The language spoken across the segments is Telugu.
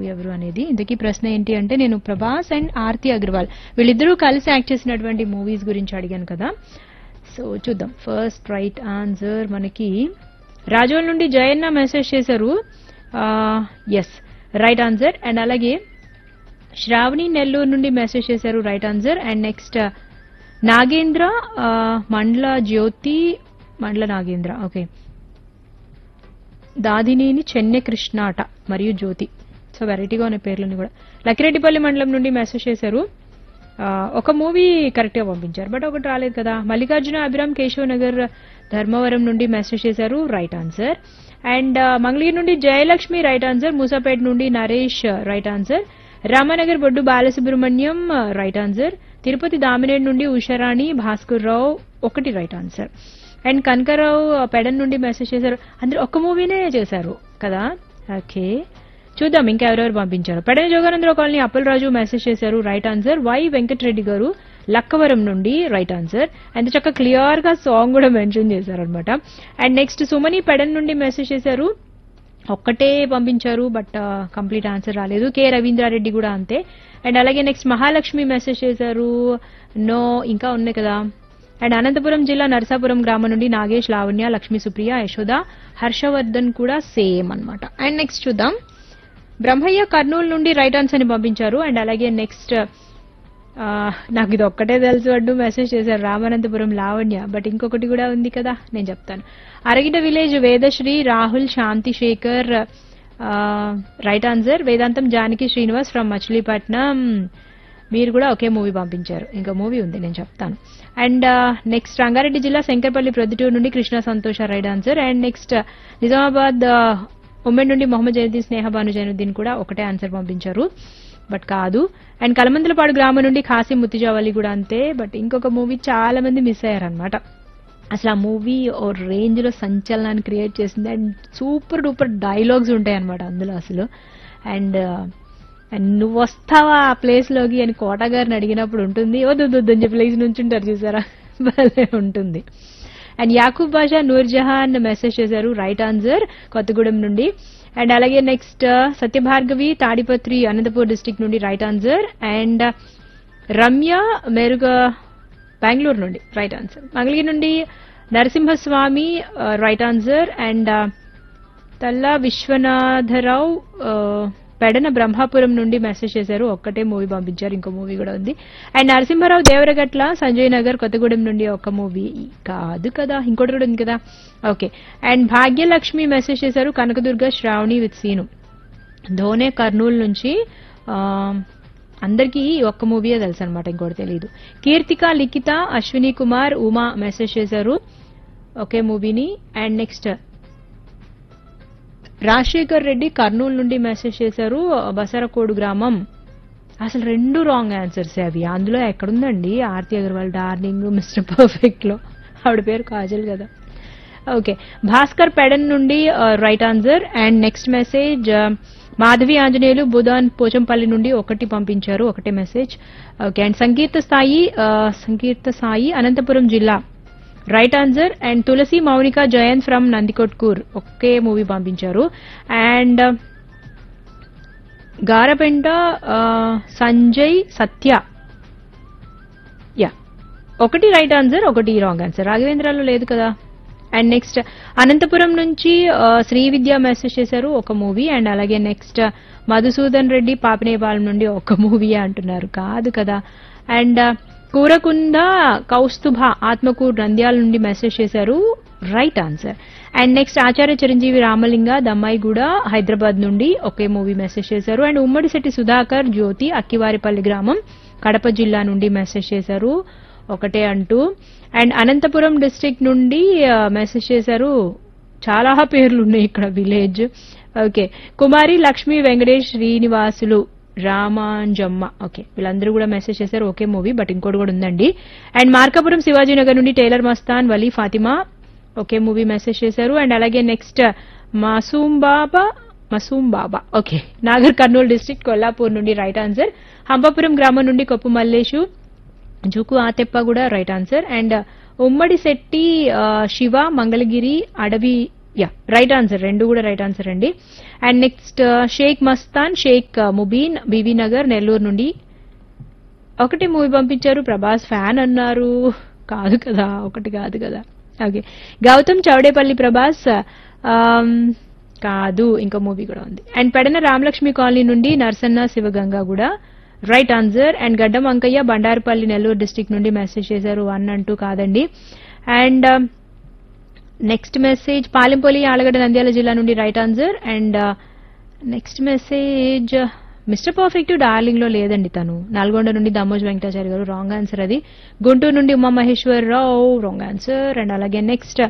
ఎవరు అనేది ఇంతకీ ప్రశ్న ఏంటి అంటే నేను ప్రభాస్ అండ్ ఆర్తి అగర్వాల్ వీళ్ళిద్దరూ కలిసి యాక్ట్ చేసినటువంటి మూవీస్ గురించి అడిగాను కదా సో చూద్దాం ఫస్ట్ రైట్ ఆన్సర్ మనకి రాజోల్ నుండి జయన్న మెసేజ్ చేశారు ఎస్ రైట్ ఆన్సర్ అండ్ అలాగే శ్రావణి నెల్లూరు నుండి మెసేజ్ చేశారు right answer and next Nagendra ఆ, మండల జ్యోతి మండల నాగేంద్ర ఓకే దాదినేని చెన్నె కృష్ణాట మరియు జ్యోతి సో వెరైటీగా ఉన్న పేర్లన్నీ కూడా లక్కిరెడ్డిపల్లి మండలం నుండి మెసేజ్ చేశారు ఆ, ఒక మూవీ కరెక్ట్గా పంపించారు బట్ ఒకటి రాలేదు కదా మల్లికార్జున అభిరామ్ కేశవ్ నగర్ ధర్మవరం నుండి మెసేజ్ చేశారు రైట్ ఆన్సర్ అండ్ మంగళగిరి నుండి జయలక్ష్మి రైట్ ఆన్సర్ మూసాపేట నుండి Naresh right answer Ramanagar Boddu Balasubrahmanyam right answer Tirupati Damineedu నుండి ఉషారాణి భాస్కర్ రావు ఒకటి right answer and Kanakarao Pedana నుండి మెసేజ్ చేశారు అందరూ ఒక్క మూవీనే చేశారు కదా ఓకే చూద్దాం ఇంకా ఎవరెవరు పంపించారు పెడన జోగానందరావు కాలనీ అప్పలరాజు మెసేజ్ చేశారు right answer Y Venkatareddy garu Lakkavaram నుండి రైట్ ఆన్సర్ అంత చక్క క్లియర్ గా సాంగ్ కూడా మెన్షన్ చేశారు అనమాట అండ్ నెక్స్ట్ సుమని పెడన్ నుండి మెసేజ్ చేశారు ఒక్కటే పంపించారు బట్ కంప్లీట్ ఆన్సర్ రాలేదు కె రవీంద్రారెడ్డి కూడా అంతే అండ్ అలాగే నెక్స్ట్ మహాలక్ష్మి మెసేజ్ చేశారు నో ఇంకా ఉన్నాయి కదా అండ్ అనంతపురం జిల్లా నరసాపురం గ్రామం నుండి నాగేష్ లావణ్య లక్ష్మీ సుప్రియ యశోద హర్షవర్ధన్ కూడా సేమ్ అన్నమాట అండ్ నెక్స్ట్ చూద్దాం బ్రహ్మయ్య కర్నూలు నుండి రైట్ ఆన్సర్ ని పంపించారు అండ్ అలాగే నెక్స్ట్ నాకు ఇది ఒక్కటే తెలుసు అంటూ మెసేజ్ చేశారు రామానంతపురం లావణ్య బట్ ఇంకొకటి కూడా ఉంది కదా నేను చెప్తాను Aragita village Vedasri Rahul Shanti Sekhar right answer Vedantam Janaki Srinivas from Machilipatnam మీరు కూడా ఒకే మూవీ పంపించారు ఇంకా మూవీ ఉంది నేను చెప్తాను అండ్ నెక్స్ట్ రంగారెడ్డి జిల్లా శంకర్పల్లి ప్రొద్దుటూరు నుండి Krishna Santosha right answer and next Nizamabad Ummen నుండి మొహమ్మద్ జైనుద్దీన్ స్నేహ భాను జైనుద్దీన్ కూడా ఒకటే ఆన్సర్ పంపించారు బట్ కాదు అండ్ కలమందలపాడు గ్రామం నుండి ఖాసీ ముత్తిజావలి కూడా అంతే బట్ ఇంకొక మూవీ చాలా మంది మిస్ అయ్యారనమాట అసలు ఆ మూవీ ఓ రేంజ్ లో సంచలనాన్ని క్రియేట్ చేసింది అండ్ సూపర్ డూపర్ డైలాగ్స్ ఉంటాయి అనమాట అందులో అసలు అండ్ అండ్ నువ్వు వస్తావా ఆ ప్లేస్ లోకి అని కోట గారిని అడిగినప్పుడు ఉంటుంది వద్దు వద్దు వద్దు అని చెప్పి లేచి నుంచుంటారు చూసారా భలే ఉంటుంది అండ్ యాకూబ్ బాషా నూర్జహాన్ మెసేజ్ చేశారు రైట్ ఆన్సర్ కొత్తగూడెం నుండి అండ్ అలాగే నెక్స్ట్ సత్యభార్గవి తాడిపత్రి అనంతపూర్ డిస్టిక్ నుండి right answer and Ramya Meruga Bengaluru నుండి రైట్ ఆన్సర్ మంగళగిరి నుండి Narasimhaswamy right answer and Talla Viswanatharao ఆ, పెడన బ్రహ్మాపురం నుండి మెసేజ్ చేశారు ఒక్కటే మూవీ పంపించారు ఇంకో మూవీ కూడా ఉంది అండ్ నరసింహారావు దేవరగట్ల సంజయ్ నగర్ కొత్తగూడెం నుండి ఒక మూవీ కాదు కదా ఇంకోటి కూడా ఉంది కదా ఓకే అండ్ భాగ్యలక్ష్మి మెసేజ్ చేశారు కనకదుర్గ శ్రావణి విత్ సీను ధోనే కర్నూలు నుంచి ఆ, అందరికీ ఈ ఒక్క మూవీయే తెలుసు అనమాట ఇంకోటి తెలియదు కీర్తిక లిఖిత అశ్విని కుమార్ ఉమా మెసేజ్ చేశారు ఒకే మూవీని అండ్ నెక్స్ట్ రాజశేఖర్ రెడ్డి కర్నూలు నుండి మెసేజ్ చేశారు బసరకోడు గ్రామం అసలు రెండు రాంగ్ ఆన్సర్స్ అవి అందులో ఎక్కడుందండి Aarthi Agarwal Darling Mr Perfect లో ఆవిడ పేరు కాజల్ కదా ఓకే భాస్కర్ పెడన్ నుండి right answer and next message Madhavi Anjaneyulu Budhan Pochampally నుండి ఒకటి పంపించారు ఒకటే మెసేజ్ ఓకే అండ్ సంకీర్త స్థాయి ఆ, సంకీర్త సాయి అనంతపురం జిల్లా right answer and Tulasi Mounika Jayanth from Nandikotkur ఒకే మూవీ పంపించారు అండ్ గారపెంట ఆ, సంజయ్ సత్య యా ఒకటి రైట్ ఆన్సర్ ఒకటి రాంగ్ ఆన్సర్ రాఘవేంద్రాలో లేదు కదా అండ్ నెక్స్ట్ అనంతపురం నుంచి ఆ, శ్రీ విద్య మెసేజ్ చేశారు ఒక మూవీ అండ్ అలాగే నెక్స్ట్ మధుసూదన్ రెడ్డి పాపినేపాలెం నుండి ఒక మూవీ అంటున్నారు కాదు కదా అండ్ కూరకుంద కౌస్తుభ ఆత్మకూర్ నంద్యాల నుండి మెసేజ్ చేశారు right answer and next Acharya Chiranjeevi Ramalinga Dammaiguda Hyderabad నుండి ఒకే మూవీ మెసేజ్ చేశారు అండ్ ఉమ్మడిశెట్టి సుధాకర్ జ్యోతి అక్కివారిపల్లి గ్రామం కడప జిల్లా నుండి మెసేజ్ చేశారు ఒకటే అంటూ అండ్ అనంతపురం డిస్ట్రిక్ట్ నుండి మెసేజ్ చేశారు చాలా పేర్లు ఉన్నాయి ఇక్కడ village okay Kumari Lakshmi Venkatesh Srinivasulu Ramanjamma okay వీళ్ళందరూ కూడా మెసేజ్ చేశారు ఓకే మూవీ బట్ ఇంకోటి కూడా ఉందండి అండ్ మార్కాపురం శివాజీనగర్ నుండి tailor Mastan Vali Fatima okay movie message చేశారు అండ్ అలాగే next Masoom Baba Masoom Baba okay Nagar Kurnool district Kollapur నుండి రైట్ ఆన్సర్ హంపాపురం గ్రామం నుండి కొప్పు మల్లేషు జుకు ఆతెప్ప కూడా రైట్ ఆన్సర్ అండ్ ఉమ్మడి శెట్టి ఆ, శివ మంగళగిరి అడవి యా రైట్ ఆన్సర్ రెండు కూడా రైట్ ఆన్సర్ అండి అండ్ నెక్స్ట్ షేక్ మస్తాన్ షేక్ ముబీన్ బీవీ నగర్ నెల్లూరు నుండి ఒకటి మూవీ పంపించారు ప్రభాస్ ఫ్యాన్ అన్నారు కాదు కదా ఒకటి కాదు కదా ఓకే గౌతమ్ చౌడేపల్లి ప్రభాస్ ఆమ్, కాదు ఇంకా మూవీ కూడా ఉంది అండ్ పెడన రామలక్ష్మి కాలనీ నుండి నర్సన్న శివగంగా కూడా right answer and Gaddam Ankaiah Bandarupalli Nellore district నుండి మెసేజ్ చేశారు వన్ అంటూ కాదండి and next message Palempalli Allagadda Nandyal జిల్లా నుండి right answer and next message Mr Perfect Darling లో లేదండి తను నల్గొండ నుండి దమ్మోజ్ వెంకటాచారి గారు రాంగ్ ఆన్సర్ అది గుంటూరు నుండి Uma Maheshwar Rao wrong answer and అలాగే next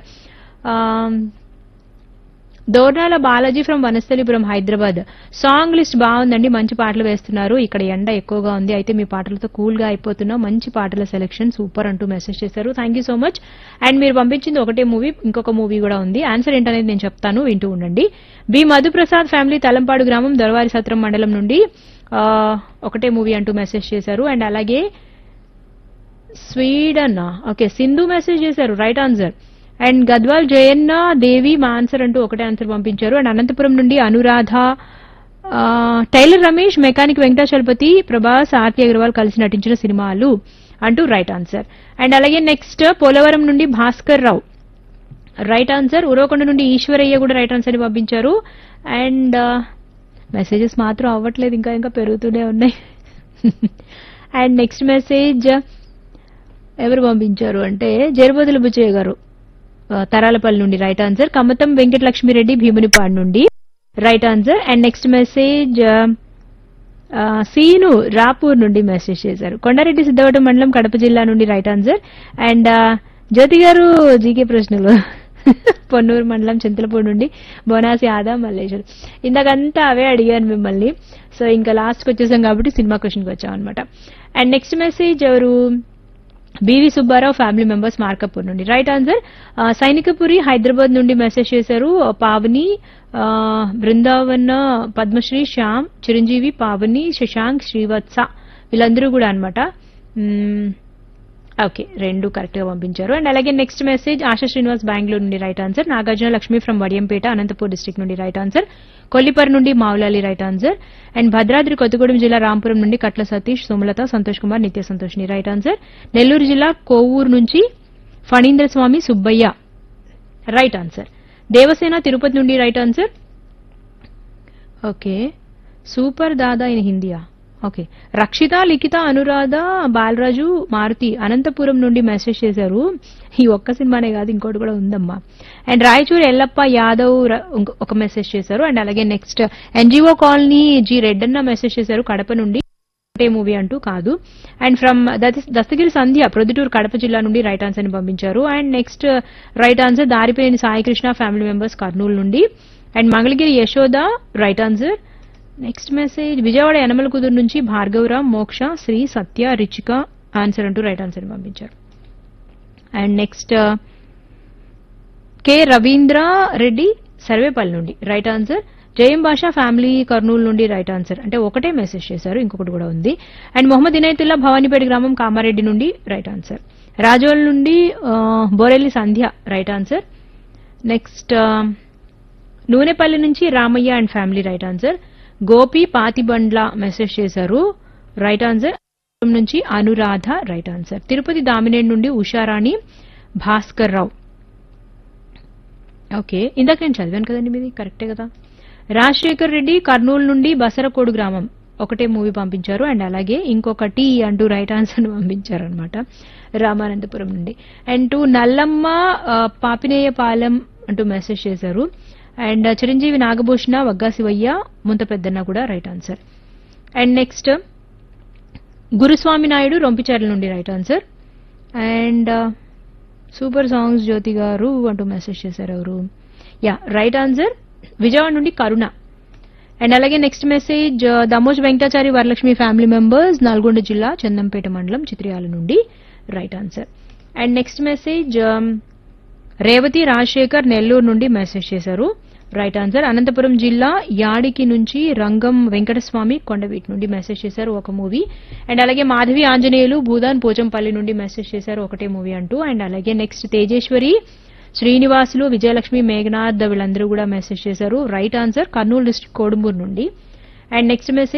Dornala Balaji from Vanasthalipuram Hyderabad song list బాగుందండి మంచి పాటలు వేస్తున్నారు ఇక్కడ ఎండ ఎక్కువగా ఉంది అయితే మీ పాటలతో కూల్ గా అయిపోతున్నాం మంచి పాటల సెలెక్షన్ సూపర్ అంటూ మెసేజ్ చేశారు thank you so much and మీరు పంపించింది ఒకటే మూవీ ఇంకొక మూవీ కూడా ఉంది ఆన్సర్ ఏంటనేది నేను చెప్తాను వింటూ ఉండండి బి మధుప్రసాద్ ఫ్యామిలీ తలంపాడు గ్రామం దొరవారి సత్రం మండలం నుండి ఆ, ఒకటే మూవీ అంటూ మెసేజ్ చేశారు అండ్ అలాగే స్వీడన్ ఓకే సింధు మెసేజ్ చేశారు right answer and Gadwal Jayanna Devi మా ఆన్సర్ అంటూ ఒకటే ఆన్సర్ పంపించారు అండ్ అనంతపురం నుండి అనురాధ ఆ, టైలర్ రమేష్ మెకానిక్ వెంకటాచలపతి ప్రభాస్ ఆర్తి అగర్వాల్ కలిసి నటించిన సినిమాలు అంటూ రైట్ ఆన్సర్ అండ్ అలాగే నెక్స్ట్ పోలవరం నుండి భాస్కర్ రావు రైట్ ఆన్సర్ ఉరవకొండ నుండి ఈశ్వరయ్య కూడా రైట్ ఆన్సర్ ని పంపించారు అండ్ మెసేజెస్ మాత్రం అవ్వట్లేదు ఇంకా ఇంకా పెరుగుతూనే ఉన్నాయి అండ్ నెక్స్ట్ మెసేజ్ ఎవరు పంపించారు అంటే జరబోతుల బుచ్చయ్య గారు ఆ, తరాలపల్లి నుండి రైట్ ఆన్సర్ కమతం వెంకటలక్ష్మిరెడ్డి భీమునిపాడు నుండి right answer and next message ఆ, సీను రాపూర్ నుండి మెసేజ్ చేశారు కొండారెడ్డి సిద్ధవటం మండలం కడప జిల్లా నుండి రైట్ ఆన్సర్ అండ్ ఆ, జ్యోతి గారు జీకే ప్రశ్నలు పొన్నూరు మండలం చింతలపూడి నుండి బోనాసి ఆదా మల్లేశ్వర్ ఇందాకంతా అవే అడిగాను మిమ్మల్ని సో ఇంకా లాస్ట్కి వచ్చేసాం కాబట్టి సినిమా క్వశ్చన్కి వచ్చాం అనమాట అండ్ నెక్స్ట్ మెసేజ్ ఎవరు BV Subbarao family members Markapur నుండి రైట్ ఆన్సర్ ఆ, సైనికపురి హైదరాబాద్ నుండి మెసేజ్ చేశారు ఆ, పావని ఆ, బృందావన పద్మశ్రీ శ్యామ్ చిరంజీవి పావని శశాంక్ శ్రీవత్స వీళ్ళందరూ కూడా అనమాట ఓకే రెండు కరెక్ట్ గా పంపించారు అండ్ అలాగే నెక్స్ట్ మెసేజ్ ఆశా శ్రీనివాస్ బెంగళూరు నుండి right answer Nagarjuna Lakshmi from Vadiyampeta Anantapur district నుండి రైట్ ఆన్సర్ కొల్లిపర్ నుండి Moulali right answer and Bhadradri Kothagudem జిల్లా రాంపురం నుండి కట్ల సతీష్ సుమలత సంతోష్ కుమార్ నిత్య సంతోష్ని రైట్ ఆన్సర్ నెల్లూరు జిల్లా కోవూరు నుంచి ఫణీంద్ర స్వామి సుబ్బయ్య రైట్ ఆన్సర్ దేవసేన తిరుపతి నుండి right answer okay super Dada in హిందీయా ఓకే రక్షిత లిఖిత అనురాధ బాలరాజు మారుతి అనంతపురం నుండి మెసేజ్ చేశారు ఈ ఒక్క సినిమానే కాదు ఇంకోటి కూడా ఉందమ్మా అండ్ రాయచూర్ ఎల్లప్ప యాదవ్ ర- ఇంకో- ఒక మెసేజ్ చేశారు అండ్ అలాగే next NGO colony G Reddanna message చేశారు కడప నుండి ఒకటే మూవీ అంటూ కాదు అండ్ ఫ్రమ్ దస్తగిరి సంధ్య ప్రొద్దుటూరు కడప జిల్లా నుండి రైట్ ఆన్సర్ ని పంపించారు అండ్ నెక్స్ట్ రైట్ ఆన్సర్ దారిపోయిన సాయికృష్ణ ఫ్యామిలీ మెంబర్స్ కర్నూలు నుండి and Mangalagiri Yashoda right answer next message Vijayawada Yanamalakuduru నుంచి భార్గవరామ్ మోక్ష శ్రీ సత్య రిచిక ఆన్సర్ అంటూ రైట్ ఆన్సర్ ని పంపించారు and next K Ravindra Reddy Sarvepalli right right answer జయం భాష ఫ్యామిలీ కర్నూలు నుండి రైట్ ఆన్సర్ అంటే ఒకటే మెసేజ్ చేశారు ఇంకొకటి కూడా ఉంది అండ్ మొహమ్మద్ ఇనయతుల్లా భవానీపేట గ్రామం కామారెడ్డి నుండి రైట్ ఆన్సర్ రాజోల్ నుండి ఆ, Borelli Sandhya right answer next ఆ, నూనెపల్లి నుంచి Ramaiah and family right answer Gopi Pathibandla message చేశారు రైట్ ఆన్సర్ నుంచి అనురాధ రైట్ ఆన్సర్ తిరుపతి దామినేడ్ నుండి ఉషారాణి భాస్కర్ రావు ఓకే ఇందాక నేను చదివాను కదండి మీది కరెక్టే కదా రాజశేఖర్ రెడ్డి కర్నూలు నుండి బసరకోడు గ్రామం ఒకటే మూవీ పంపించారు అండ్ అలాగే ఇంకొకటి అంటూ రైట్ ఆన్సర్ పంపించారు అనమాట రామానంతపురం నుండి అండ్ టు నల్లమ్మ ఆ, పాపినేయపాలెం అంటూ మెసేజ్ చేశారు అండ్ చిరంజీవి నాగభూషణ వగ్గా శివయ్య ముంత పెద్దన్న కూడా right answer and next Guruswamy Naidu Rompicherla నుండి right answer and super songs Jyothi గారు అంటూ మెసేజ్ చేశారు ఎవరు యా రైట్ ఆన్సర్ విజయవాడ నుండి కరుణ అండ్ అలాగే next message Damoj Venkatachari Varalakshmi family members Nalgonda జిల్లా చందంపేట మండలం చిత్రియాల నుండి right answer and next message Revathi Rajasekhar Nellore నుండి మెసేజ్ చేశారు రైట్ ఆన్సర్ అనంతపురం జిల్లా యాడికి నుంచి రంగం వెంకటస్వామి కొండవీటి నుండి మెసేజ్ చేశారు ఒక మూవీ అండ్ అలాగే మాధవి ఆంజనేయులు భూదాన్ పోచంపల్లి నుండి మెసేజ్ చేశారు ఒకటే మూవీ అంటూ అండ్ అలాగే నెక్స్ట్ తేజేశ్వరి శ్రీనివాసులు విజయలక్ష్మి మేఘనాథ్ వీళ్ళందరూ కూడా మెసేజ్ చేశారు right answer Kurnool district Kodumur నుండి అండ్ నెక్స్ట్ మెసేజ్